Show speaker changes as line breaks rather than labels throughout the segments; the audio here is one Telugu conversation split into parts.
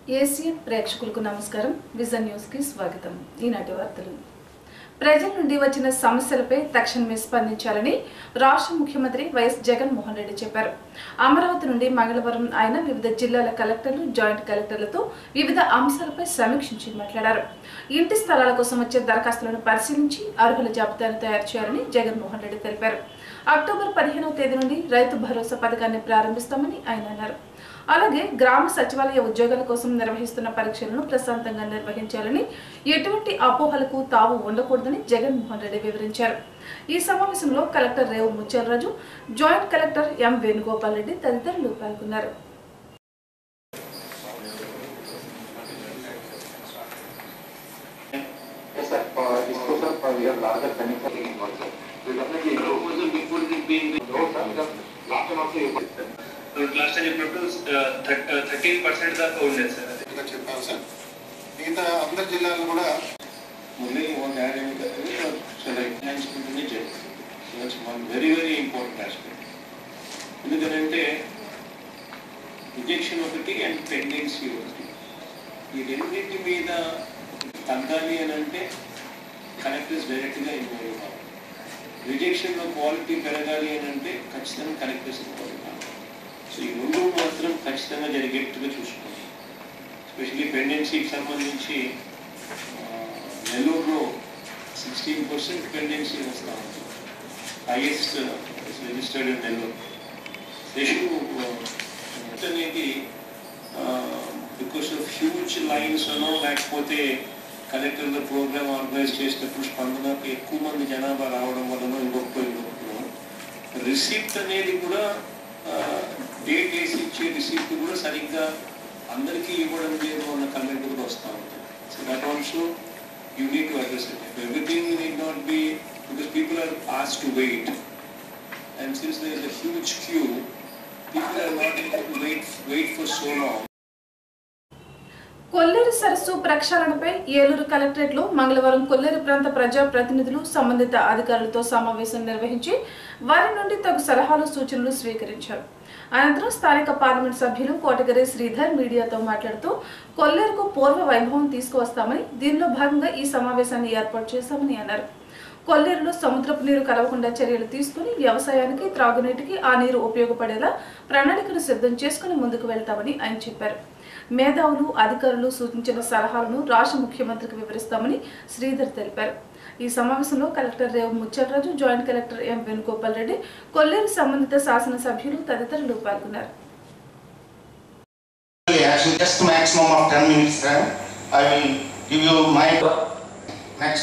ఏసియన్ ప్రేక్షకులకు నమస్కారం విజన్ న్యూస్ కి స్వాగతం ఈనాటి వార్తలు ప్రజల నుండి వచ్చిన సమస్యలపై తక్షణమే స్పందించాలని రాష్ట్ర ముఖ్యమంత్రి వైఎస్ జగన్మోహన్ రెడ్డి చెప్పారు అమరావతి నుండి మంగళవారం ఆయన వివిధ జిల్లాల కలెక్టర్లు జాయింట్ కలెక్టర్లతో వివిధ అంశాలపై సమీక్షించి మాట్లాడారు ఇంటి స్థలాల కోసం వచ్చే దరఖాస్తులను పరిశీలించి అర్హుల జాబితాను తయారు చేయాలని జగన్మోహన్ రెడ్డి తెలిపారు అక్టోబర్ పదిహేనవ తేదీ నుండి రైతు భరోసా పథకాన్ని ప్రారంభిస్తామని ఆయన అన్నారు అలాగే గ్రామ సచివాలయ ఉద్యోగాల కోసం నిర్వహిస్తున్న పరీక్షలను ప్రశాంతంగా నిర్వహించాలని ఎటువంటి అపోహలకు తావు ఉండకూడదని జగన్మోహన్ రెడ్డి వివరించారు ఈ సమావేశంలో collector Revu Muthyalaraju joint collector M Venugopal Reddy తదితరులు పాల్గొన్నారు
Yes, sir. For disposal, for we have larger chemical in also. We definitely know.
proposal before it being
No, sir, because last time also you put it.
Last time చెప్పినప్పుడు థర్టీన్ పర్సెంట్ దాకా ఉండేది సార్ అది
ఇంకా చెప్పాను సార్ మిగతా అందరి జిల్లాలు కూడా
only one academic career or shall I enhancement in the jail. So that's one very, very important aspect. ఎందుకంటే రిజెక్షన్ ఒకటి అండ్ పెండెన్సీ ఒకటి ఈ రెండింటి మీద తగ్గాలి అని అంటే కలెక్టర్స్ డైరెక్ట్గా ఇన్వాల్వ్ కావాలి రిజెక్షన్లో క్వాలిటీ పెరగాలి అని అంటే ఖచ్చితంగా కలెక్టర్స్ ఇన్వాల్వ్ కావాలి సో ఈ రెండు మాత్రం ఖచ్చితంగా జరిగేట్టుగా చూసుకోవాలి ఎస్పెషలీ పెండెన్సీకి సంబంధించి ఆ, నెల్లూరులో సిక్స్టీన్ పర్సెంట్ పెండెన్సీ వస్తూ ఉంది హైయెస్ట్ రిజిస్టర్డ్ ఇన్ నెల్లూరు రేషు అనేది బికాస్ ఆఫ్ హ్యూజ్ లైన్స్ అనో లేకపోతే కలెక్టర్ల ప్రోగ్రామ్ ఆర్గనైజ్ చేసినప్పుడు స్పందనకి ఎక్కువ మంది జనాభా రావడం వలన ఇంకొక ఇంకొక రిసీప్ట్ అనేది కూడా డేట్ వేసి ఇచ్చే రిసీప్ట్ కూడా సరిగ్గా అందరికీ ఇవ్వడం లేదు అన్న కమెంట్ కూడా వస్తూ ఉంటుంది so that also you need to address it everything need not be because people are ఆస్ to wait and since there is a huge queue people are not able to wait wait for so long
Kolleru సరస్సు ప్రక్షాళనపై ఏలూరు కలెక్టరేట్లో మంగళవారం కొల్లేరు ప్రాంత ప్రజా ప్రతినిధులు సంబంధిత అధికారులతో సమావేశం నిర్వహించి వారి నుండి తగు సలహాలు సూచనలు స్వీకరించారు అనంతరం స్థానిక పార్లమెంట్ సభ్యులు కోటగిరి శ్రీధర్ మీడియాతో మాట్లాడుతూ కొల్లేరుకు పూర్వ వైభవం తీసుకువస్తామని దీనిలో భాగంగా ఈ సమావేశాన్ని ఏర్పాటు చేశామని అన్నారు కొల్లేరులో సముద్రపు నీరు కలవకుండా చర్యలు తీసుకుని వ్యవసాయానికి త్రాగునీటికి ఆ నీరు ఉపయోగపడేలా ప్రణాళికను సిద్ధం చేసుకుని ముందుకు వెళ్తామని ఆయన చెప్పారు మేధావులు అధికారులు సూచించిన సలహాలను రాష్ట్ర ముఖ్యమంత్రికి వివరిస్తామని శ్రీధర్ తెలిపారు ఈ సమావేశంలో collector Revu Mucchalaraju joint collector M Venugopal Reddy Kolleru సంబంధిత శాసనసభ్యులు తదితరులు పాల్గొన్నారు
action just maximum of 10 minutes time. I will give you my next.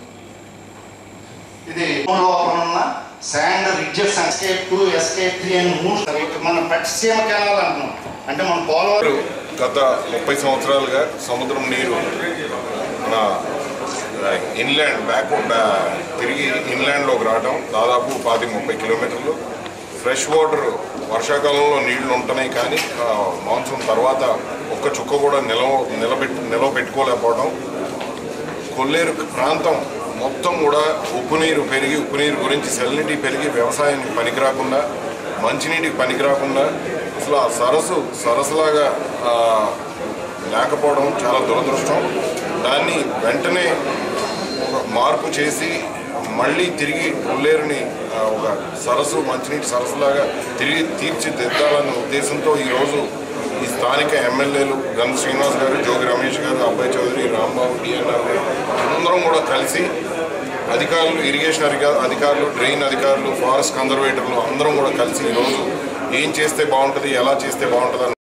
ఇది లోపల ఉన్న sand ridges escape two escape three అని మూడు మనం పట్టిసీమ కెనాల్ అంటున్నాం అంటే మన పోలవరం
గత ముప్పై సంవత్సరాలుగా సముద్రం నీరు మన ఇన్లాండ్ బ్యాక్ తిరిగి ఇన్లాండ్లోకి రావడం దాదాపు పాతి ముప్పై కిలోమీటర్లు ఫ్రెష్ వాటర్ వర్షాకాలంలో నీళ్లు ఉంటున్నాయి కానీ ఆ, మాన్సూన్ తర్వాత ఒక్క చుక్క కూడా నిలవ నిలబెట్టు నిలవ పెట్టుకోలేకపోవడం కొల్లేరు ప్రాంతం మొత్తం కూడా ఉప్పు నీరు పెరిగి ఉప్పు నీరు గురించి సెలినిటీ పెరిగి వ్యవసాయానికి పనికిరాకుండా మంచినీటికి పనికిరాకుండా అసలు ఆ సరస్సు సరస్సులాగా ఆ, లేకపోవడం చాలా దురదృష్టం దాన్ని వెంటనే ఒక మార్పు చేసి మళ్ళీ తిరిగి కొల్లేరుని ఆ, ఒక సరస్సు మంచినీటి సరస్సులాగా తిరిగి తీర్చిదిద్దాలన్న ఉద్దేశంతో ఈరోజు ఈ స్థానిక ఎమ్మెల్యేలు గన్ శ్రీనివాస్ గారు జోగి రమేష్ గారు అబ్బాయి చౌదరి రాంబాబు డిఎన్ఆర్ అందరం కూడా కలిసి అధికారులు ఇరిగేషన్ అధికా అధికారులు డ్రైన్ అధికారులు ఫారెస్ట్ కన్జర్వేటర్లు అందరం కూడా కలిసి ఈరోజు ఏం చేస్తే బాగుంటుంది ఎలా చేస్తే బాగుంటుంది అన్న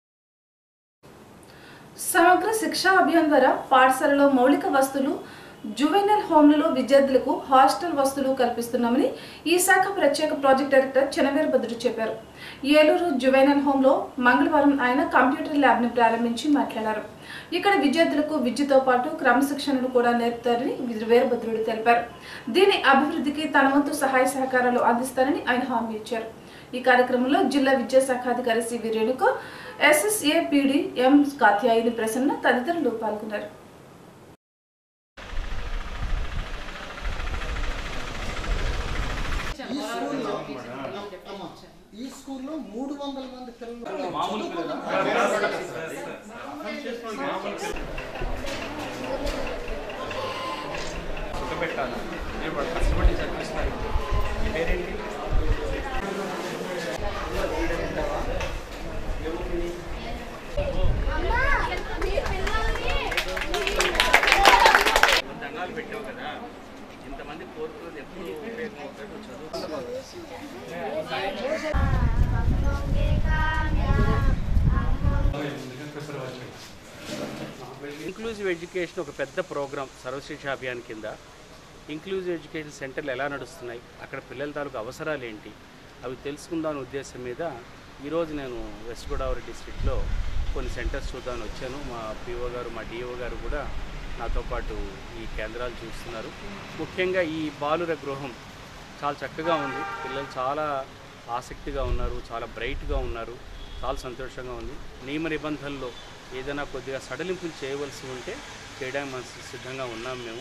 సమగ్ర శిక్షా అభియాన్ ద్వారా పాఠశాలలో మౌలిక వస్తువులు జువెనల్ హోమ్లలో విద్యార్థులకు హాస్టల్ వస్తువులు కల్పిస్తున్నామని ఈ శాఖ ప్రత్యేక ప్రాజెక్ట్ డైరెక్టర్ చెనవీరభద్రుడు చెప్పారు ఏలూరు జువెనల్ హోంలో మంగళవారం ఆయన కంప్యూటర్ ల్యాబ్ను ప్రారంభించి మాట్లాడారు ఇక్కడ విద్యార్థులకు విద్యతో పాటు క్రమశిక్షణను కూడా నేర్పుతారని వీరభద్రుడు తెలిపారు దీని అభివృద్ధికి తన వంతు సహాయ సహకారాలు అందిస్తారని ఆయన హామీ ఇచ్చారు ఈ కార్యక్రమంలో జిల్లా విద్యాశాఖాధికారి CV Renuka SSA PD M Katyayini Prasanna తదితరులు పాల్గొన్నారు
ఈ స్కూల్లో మూడు వందల మంది పిల్లలు
మామూలు పిల్లలు?
చదువుకుంటున్నారు.
నేను వాళ్ళు కష్టపడి చదివిస్తున్నాను మీ పేరేంటి దండాలు పెట్టావు కదా ఇంతమంది కోరుకున్నది ఎప్పుడు ఉపయోగమవుతాడు చదువు ఇంక్లూజివ్ ఎడ్యుకేషన్ ఒక పెద్ద ప్రోగ్రామ్ సర్వశిక్ష అభియాన్ కింద ఇంక్లూజివ్ ఎడ్యుకేషన్ సెంటర్లు ఎలా నడుస్తున్నాయి అక్కడ పిల్లల తాలూకు అవసరాలు ఏంటి అవి తెలుసుకుందామనే ఉద్దేశం మీద ఈరోజు నేను వెస్ట్ గోదావరి డిస్ట్రిక్ట్లో కొన్ని సెంటర్స్ చూద్దామని వచ్చాను మా పిఓ గారు మా డిఓ గారు కూడా నాతో పాటు ఈ కేంద్రాలు చూస్తున్నారు ముఖ్యంగా ఈ బాలుర గృహం చాలా చక్కగా ఉంది పిల్లలు చాలా ఆసక్తిగా ఉన్నారు చాలా బ్రైట్గా ఉన్నారు చాలా సంతోషంగా ఉంది నియమ నిబంధనల్లో ఏదైనా కొద్దిగా సడలింపులు చేయవలసి ఉంటే చేయడానికి మనం సిద్ధంగా ఉన్నాం మేము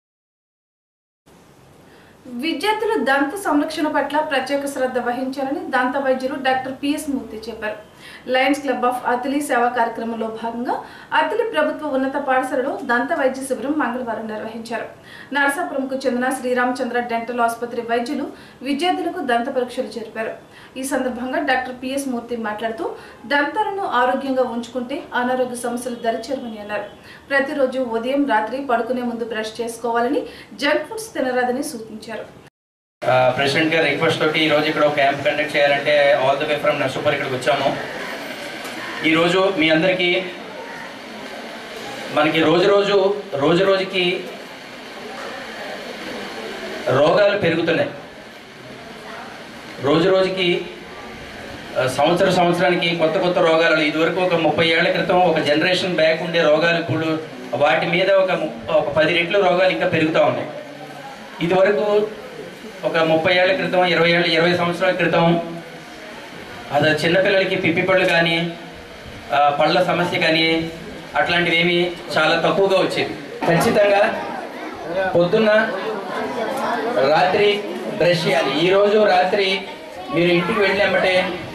విద్యార్థుల దంత సంరక్షణ పట్ల ప్రత్యేక శ్రద్ధ వహించాలని దంత వైద్యులు డాక్టర్ పిఎస్ మూర్తి చెప్పారు లయన్స్ క్లబ్ ఆఫ్ అతిలి సేవా కార్యక్రమంలో భాగంగా అతిలి ప్రభుత్వ ఉన్నత పాఠశాలలో దంత వైద్య శిబిరం మంగళవారం నిర్వహించారు నరసాపురంకు చెందిన శ్రీరామచంద్ర డెంటల్ ఆసుపత్రి వైద్యులు విద్యార్థులకు దంత పరీక్షలు జరిపారు ఈ సందర్భంగా డాక్టర్ పిఎస్ మూర్తి మాట్లాడుతూ దంతాలను ఆరోగ్యంగా ఉంచుకుంటే అనారోగ్య సమస్యలు దరిచేరమని అన్నారు ప్రతిరోజు ఉదయం రాత్రి పడుకునే ముందు బ్రష్ చేసుకోవాలని జంక్ ఫుడ్స్ తినరాదని సూచించారు
ప్రెసిడెంట్ గారి రిక్వెస్ట్ తోటి ఈరోజు ఇక్కడ ఒక క్యాంప్ కండక్ట్ చేయాలంటే all the way from Narsupur ఇక్కడికి వచ్చాము ఈరోజు మీ అందరికీ మనకి రోజు రోజు రోజు రోజుకి రోగాలు పెరుగుతున్నాయి రోజు రోజుకి ఆ, సంవత్సర సంవత్సరానికి కొత్త కొత్త రోగాలు ఇదివరకు ఒక ముప్పై ఏళ్ల క్రితం ఒక జనరేషన్ బ్యాక్ ఉండే రోగాలు ఇప్పుడు వాటి మీద ఒక ము- ఒక పది రెట్లు రోగాలు ఇంకా పెరుగుతూ ఉన్నాయి ఇదివరకు ఒక ముప్పై ఏళ్ల క్రితం ఇరవై ఏళ్ళ ఇరవై సంవత్సరాల క్రితం అది చిన్నపిల్లలకి పిప్పి పళ్ళు కానీ ఆ, పళ్ళ సమస్య కానీ అట్లాంటివి ఏమి చాలా తక్కువగా వచ్చేవి ఖచ్చితంగా పొద్దున్న రాత్రి బ్రష్ చేయాలి ఈరోజు రాత్రి మీరు ఇంటికి వెళ్ళామంటే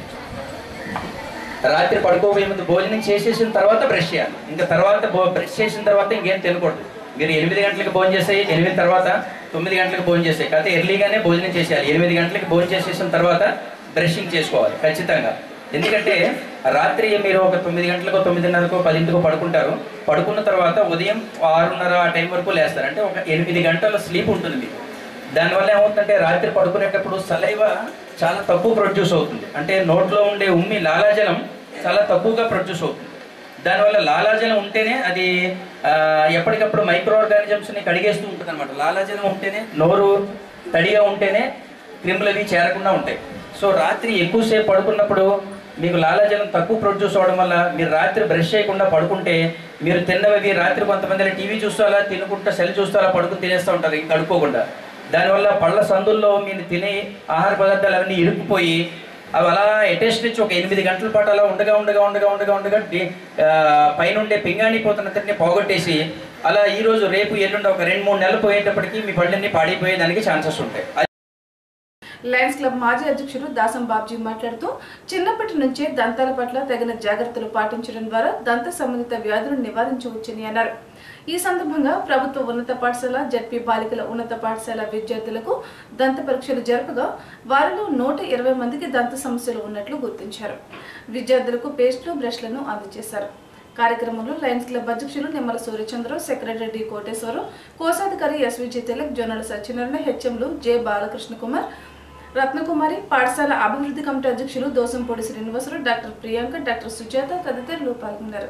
రాత్రి పడుకోబోయే ముందు భోజనం చేసేసిన తర్వాత బ్రష్ చేయాలి ఇంకా తర్వాత భో- బ్రష్ చేసిన తర్వాత ఇంకేం తినకూడదు మీరు ఎనిమిది గంటలకు భోజనం చేసే ఎనిమిది తర్వాత తొమ్మిది గంటలకు భోజనం చేసే కాకపోతే ఎర్లీగానే భోజనం చేసేయాలి ఎనిమిది గంటలకు భోజనం చేసేసిన తర్వాత బ్రషింగ్ చేసుకోవాలి ఖచ్చితంగా ఎందుకంటే రాత్రి మీరు ఒక తొమ్మిది గంటలకు తొమ్మిదిన్నరకు పదింటికో పడుకుంటారు పడుకున్న తర్వాత ఉదయం ఆరున్నర ఆ టైం వరకు లేస్తారు అంటే ఒక ఎనిమిది గంటల స్లీప్ ఉంటుంది మీకు దానివల్ల ఏమవుతుందంటే రాత్రి పడుకునేటప్పుడు సలైవ చాలా తక్కువ ప్రొడ్యూస్ అవుతుంది అంటే నోట్లో ఉండే ఉమ్మి లాలాజలం చాలా తక్కువగా ప్రొడ్యూస్ అవుతుంది దానివల్ల లాలాజలం ఉంటేనే అది ఆ, ఎప్పటికప్పుడు మైక్రో ఆర్గానిజమ్స్ని కడిగేస్తూ ఉంటుంది అనమాట లాలాజలం ఉంటేనే నోరు తడిగా ఉంటేనే క్రిములు అవి చేరకుండా ఉంటాయి సో రాత్రి ఎక్కువసేపు పడుకున్నప్పుడు మీకు లాలాజలం తక్కువ ప్రొడ్యూస్ అవడం వల్ల మీరు రాత్రి బ్రష్ చేయకుండా పడుకుంటే మీరు తిన్నవి రాత్రి కొంతమంది టీవీ చూస్తూ అలా తినుకుంటా సెల్ చూస్తూ అలా పడుకుని తినేస్తూ ఉంటారు ఇంకా కడుక్కోకుండా దానివల్ల పళ్ళ సందుల్లో మీరు తినే ఆహార పదార్థాలు అవన్నీ ఇరుక్కుపోయి అవి అలా అటెస్ట్ నుంచి ఒక ఎనిమిది గంటల పాటు అలా ఉండగా ఉండగా ఉండగా ఉండగా ఉండగా డి- ఆ, పైన ఉండే పింగాణి పోతున్నతన్ని పోగొట్టేసి అలా ఈ రోజు రేపు ఎల్లుండి ఒక రెండు మూడు నెలలు పోయేటప్పటికి మీ పళ్ళన్నీ పాడైపోయేదానికి ఛాన్సెస్ ఉంటాయి
లయన్స్ క్లబ్ మాజీ అధ్యక్షుడు దాసం బాబ్జీ మాట్లాడుతూ చిన్నప్పటి నుంచే దంతాల పట్ల తగిన జాగ్రత్తలు పాటించడం ద్వారా దంత సంబంధిత వ్యాధులను నివారించవచ్చని అన్నారు ఈ సందర్భంగా ప్రభుత్వ ఉన్నత పాఠశాల జడ్పీ బాలికల ఉన్నత పాఠశాల విద్యార్థులకు దంత పరీక్షలు జరపగా వారిలో నూట ఇరవై మందికి దంత సమస్యలు ఉన్నట్లు గుర్తించారు విద్యార్థులకు పేస్ట్లు బ్రష్లను అందజేశారు కార్యక్రమంలో లయన్స్ క్లబ్ అధ్యక్షులు నిమ్మల సూర్యచంద్రరావు సెక్రటరీ డి కోటేశ్వరరావు కోశాధికారి ఎస్విజి తిలక్ జొన్నల సత్యనారాయణ హెచ్ఎంలు జె బాలకృష్ణ కుమార్ రత్నకుమారి పాఠశాల అభివృద్ధి కమిటీ అధ్యక్షులు దోసంపూడి శ్రీనివాసరావు డాక్టర్ ప్రియాంక డాక్టర్ సుజాత తదితరులు పాల్గొన్నారు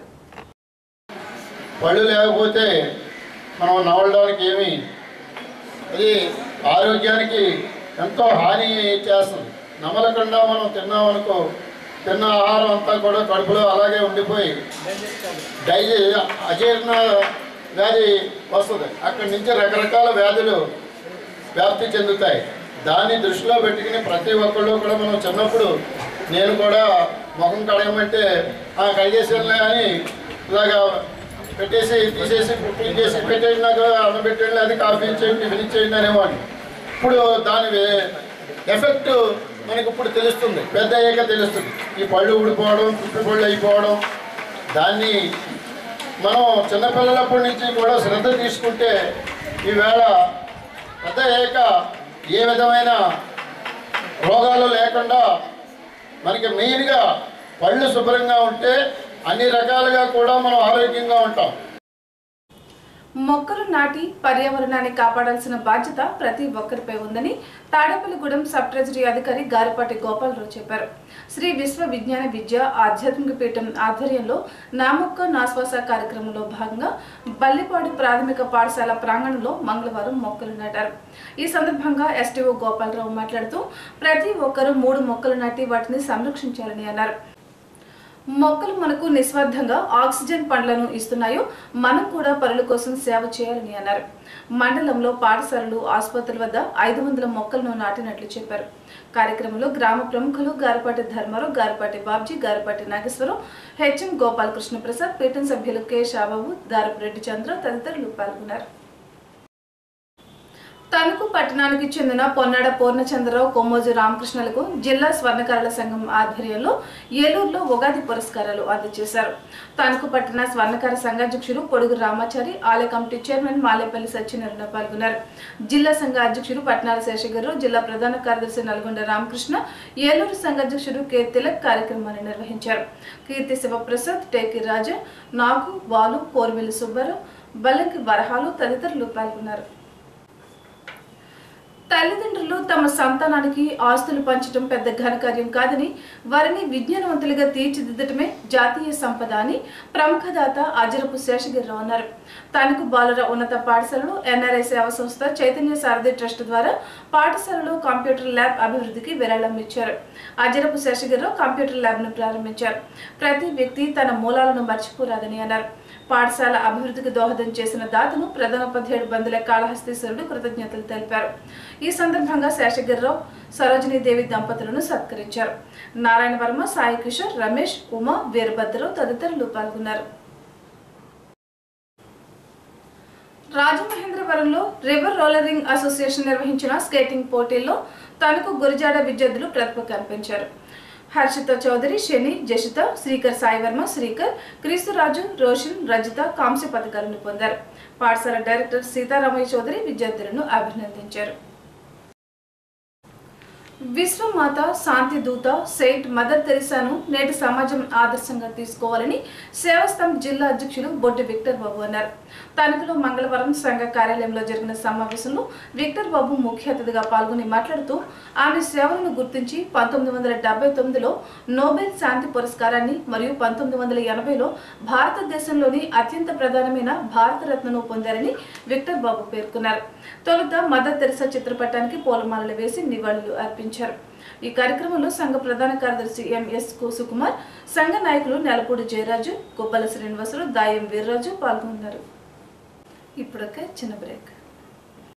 పళ్ళు లేకపోతే మనం నవలడానికి ఏమి అది ఆరోగ్యానికి ఎంతో హాని చేస్తుంది నమలకుండా మనం తిన్నామనుకో తిన్న ఆహారం అంతా కూడా కడుపులో అలాగే ఉండిపోయి డైజీ అజీర్ణ వ్యాధి వస్తుంది అక్కడి నుంచి రకరకాల వ్యాధులు వ్యాప్తి చెందుతాయి దాన్ని దృష్టిలో పెట్టుకుని ప్రతి ఒక్కళ్ళు కూడా మనం చిన్నప్పుడు నేను కూడా ముఖం కడగమంటే "ఆ, కడిగేసానులే అని ఇలాగా పెట్టేసి తీసేసి క్లీన్ చేసి పెట్టేయండి నాకు అన్నం పెట్టండి అది కాఫీ ఇచ్చేయండి టిఫిన్ ఇచ్చేయండి అనేవాడిని ఇప్పుడు దాని వే- ఎఫెక్ట్ మనకి ఇప్పుడు తెలుస్తుంది పెద్ద అయ్యాక తెలుస్తుంది ఈ పళ్ళు ఊడిపోవడం పుట్టి పళ్ళు అయిపోవడం దాన్ని మనం చిన్నపిల్లలప్పటి నుంచి కూడా శ్రద్ధ తీసుకుంటే ఈవేళ పెద్ద అయ్యాక ఏ విధమైన రోగాలు లేకుండా మనకి మెయిన్గా పళ్ళు శుభ్రంగా ఉంటే అన్ని రకాలుగా కూడా మనం ఆరోగ్యంగా ఉంటాం
మొక్కలు నాటి పర్యావరణాన్ని కాపాడాల్సిన బాధ్యత ప్రతి ఒక్కరిపై ఉందని తాడేపల్లిగూడెం సబ్ ట్రెజరీ అధికారి గారిపాటి గోపాలరావు చెప్పారు శ్రీ విశ్వ విజ్ఞాన విద్య ఆధ్యాత్మిక పీఠం ఆధ్వర్యంలో నా మొక్క నా శ్వాస కార్యక్రమంలో భాగంగా బల్లిపాడు ప్రాథమిక పాఠశాల ప్రాంగణంలో మంగళవారం మొక్కలు నాటారు ఈ సందర్భంగా ఎస్టీఓ గోపాలరావు మాట్లాడుతూ ప్రతి ఒక్కరూ మూడు మొక్కలు నాటి వాటిని సంరక్షించాలని అన్నారు మొక్కలు మనకు నిస్వార్థంగా ఆక్సిజన్ పండ్లను ఇస్తున్నాయో మనం కూడా పనుల కోసం సేవ చేయాలని అన్నారు మండలంలో పాఠశాలలు ఆసుపత్రుల వద్ద ఐదు వందల మొక్కలను నాటినట్లు చెప్పారు కార్యక్రమంలో గ్రామ ప్రముఖులు గారపాటి ధర్మారావు గారపాటి బాబ్జీ గారపాటి నాగేశ్వరం హెచ్ఎం గోపాలకృష్ణ ప్రసాద్ పీఠం సభ్యులు కె షాబాబు దారపురెడ్డి చంద్ర తదితరులు పాల్గొన్నారు తణుకు పట్టణానికి చెందిన పొన్నాడ పూర్ణచంద్రరావు కొమ్మోజు రామకృష్ణలకు జిల్లా స్వర్ణకారుల సంఘం ఆధ్వర్యంలో ఏలూరులో ఉగాది పురస్కారాలు అందజేశారు తణుకు పట్టణ స్వర్ణకార సంఘాధ్యక్షుడు పొడుగు రామాచారి ఆలయ కమిటీ చైర్మన్ మాలేపల్లి సత్యనారాయణ పాల్గొన్నారు జిల్లా సంఘ అధ్యక్షుడు పట్నాల శేషగారు జిల్లా ప్రధాన కార్యదర్శి నల్గొండ రామకృష్ణ ఏలూరు సంఘాధ్యక్షుడు కె తిలక్ కార్యక్రమాన్ని నిర్వహించారు కీర్తి శివప్రసాద్ టేకి రాజా నాగు బాలు పోర్మిల్లి సుబ్బారావు బల్లంకి వరహాలు తదితరులు పాల్గొన్నారు తల్లిదండ్రులు తమ సంతానానికి ఆస్తులు పంచడం పెద్ద ఘనకార్యం కాదని వారిని విజ్ఞానవంతులుగా తీర్చిదిద్దటమే జాతీయ సంపద అని ప్రముఖ దాత అజరపు శేషగిరిరావు అన్నారు తనకు బాలుర ఉన్నత పాఠశాలలో ఎన్ఆర్ఐ సేవా సంస్థ చైతన్య సారథి ట్రస్ట్ ద్వారా పాఠశాలలో కంప్యూటర్ ల్యాబ్ అభివృద్ధికి విరాళం ఇచ్చారు అజరపు శేషగిరిరావు కంప్యూటర్ ల్యాబ్ను ప్రారంభించారు ప్రతి వ్యక్తి తన మూలాలను మర్చిపోరాదని అన్నారు పాఠశాల అభివృద్ధికి దోహదం చేసిన దాతను ప్రధానోపాధ్యాయుడు బందుల కాళహస్తీశ్వరుడు కృతజ్ఞతలు తెలిపారు ఈ సందర్భంగా శేషగిరిరావు సరోజినీదేవి దంపతులను సత్కరించారు నారాయణ వర్మ సాయి కిషోర్ రమేష్ ఉమా వీరభద్రరావు తదితరులు పాల్గొన్నారు రాజమహేంద్రవరంలో రివర్ రోలరింగ్ అసోసియేషన్ నిర్వహించిన స్కేటింగ్ పోటీల్లో తణుకు గురిజాడ విద్యార్థులు ప్రతిభ కనిపించారు హర్షిత చౌదరి శని జషిత శ్రీకర్ సాయివర్మ శ్రీకర్ క్రీస్తురాజు రోషన్ రజిత కాంస్య పథకాలను పొందారు పాఠశాల డైరెక్టర్ సీతారామయ్య చౌదరి విద్యార్థులను అభినందించారు విశ్వమాత శాంతి దూత సెయింట్ మదర్ తెరిసాను నేటి సమాజం ఆదర్శంగా తీసుకోవాలని సేవాస్థం జిల్లా అధ్యక్షులు బొడ్డి విక్టర్ బాబు అన్నారు తణుకులో మంగళవారం సంఘ కార్యాలయంలో జరిగిన సమావేశంలో విక్టర్ బాబు ముఖ్య అతిథిగా పాల్గొని మాట్లాడుతూ ఆమె సేవలను గుర్తించి పంతొమ్మిది వందల డెబ్బై తొమ్మిదిలో నోబెల్ శాంతి పురస్కారాన్ని మరియు పంతొమ్మిది వందల ఎనభైలో భారతదేశంలోని అత్యంత ప్రధానమైన భారతరత్నను పొందారని విక్టర్ బాబు పేర్కొన్నారు తొలుత మదర్ తెరిసా చిత్రపటానికి పూలమాలలు వేసి నివాళులు అర్పించారు ఈ కార్యక్రమంలో సంఘ ప్రధాన కార్యదర్శి ఎంఎస్ సుకుమార్ సంఘ నాయకులు నెలపూడి జయరాజు కొబ్బల శ్రీనివాసులు దాయం వీర్రాజు పాల్గొన్నారు ఇప్పుడొక చిన్న బ్రేక్